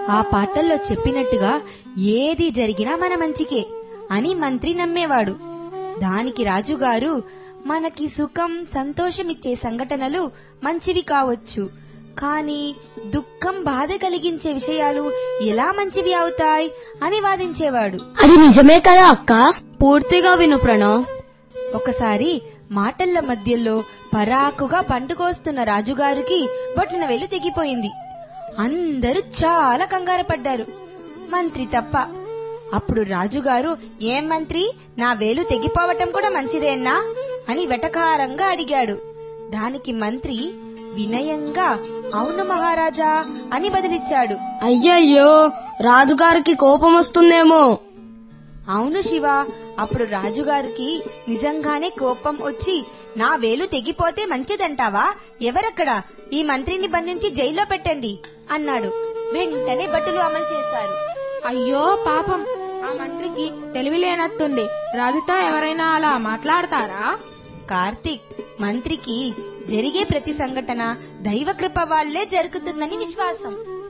ఆ పాటల్లో చెప్పినట్టుగా ఏది జరిగినా మన మంచికే అని మంత్రి నమ్మేవాడు దానికి రాజుగారు మనకి సుఖం సంతోషమిచ్చే సంఘటనలు మంచివి కావచ్చు కానీ దుఃఖం బాధ కలిగించే విషయాలు ఎలా మంచివి అవుతాయి అని వాదించేవాడు అది నిజమే కదా అక్క పూర్తిగా విను ప్రణవ్ ఒకసారి మాటల మధ్యలో పరాకుగా పండుకోస్తున్న రాజుగారికి బొట్టిన వేలు తెగిపోయింది అందరూ చాలా కంగారు పడ్డారు మంత్రి తప్ప అప్పుడు రాజుగారు ఏం మంత్రి నా వేలు తెగిపోవటం కూడా మంచిదేనా అని వెటకారంగా అడిగాడు దానికి మంత్రి వినయంగా అవును మహారాజా అని బదిలిచ్చాడు అయ్యయ్యో రాజుగారికి కోపం వస్తుందేమో అవును శివ అప్పుడు రాజుగారికి నిజంగానే కోపం వచ్చి నా వేలు తెగిపోతే మంచిదంటావా ఎవరక్కడ ఈ మంత్రిని బంధించి జైల్లో పెట్టండి అన్నాడు వెంటనే బట్టలు అమలు చేశారు అయ్యో పాపం ఆ మంత్రికి తెలివి లేనట్టుంది రాజుతో ఎవరైనా అలా మాట్లాడతారా కార్తీక్ మంత్రికి జరిగే ప్రతి సంఘటన దైవకృప వాళ్లే జరుగుతుందని విశ్వాసం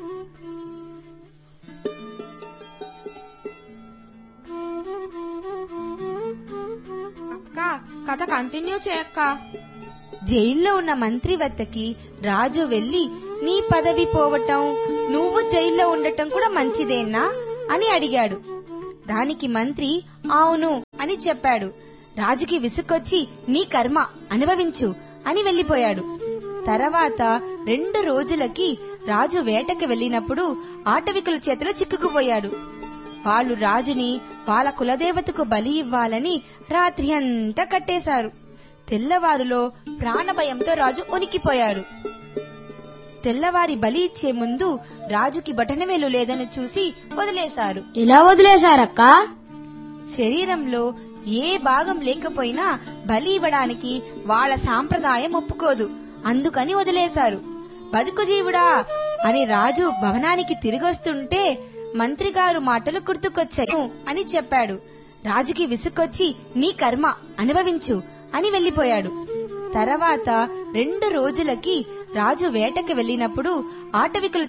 అక్క కథ కంటిన్యూ చేయక్క జైల్లో ఉన్న మంత్రి వద్దకి రాజు వెళ్లి నీ పదవి పోవటం నువ్వు జైల్లో ఉండటం కూడా మంచిదేనా అని అడిగాడు దానికి మంత్రి అవును అని చెప్పాడు రాజుకి విసుకొచ్చి నీ కర్మ అనుభవించు అని వెళ్లిపోయాడు తర్వాత రెండు రోజులకి రాజు వేటకి వెళ్ళినప్పుడు ఆటవికుల చేతిలో చిక్కుకుపోయాడు వాళ్ళు రాజుని వాళ్ళ కులదేవతకు బలి ఇవ్వాలని రాత్రి అంతా కట్టేశారు తెల్లవారులో ప్రాణభయంతో రాజు ఉనికిపోయాడు తెల్లవారి బలి ఇచ్చే ముందు రాజుకి బటనవేలు లేదని చూసి వదిలేశారు ఎలా వదిలేశారక్క శరీరంలో ఏ భాగం లేకపోయినా బలి ఇవ్వడానికి వాళ్ళ సాంప్రదాయం ఒప్పుకోదు అందుకని వదిలేశారు బతుకు జీవుడా అని రాజు భవనానికి తిరిగొస్తుంటే మంత్రిగారు మాటలు గుర్తుకొచ్చాయి అని చెప్పాడు రాజుకి విసుకొచ్చి నీ కర్మ అనుభవించు అని వెళ్లిపోయాడు తర్వాత రెండు రోజులకి రాజు వేటకి వెళ్ళినప్పుడు ఆటవికుల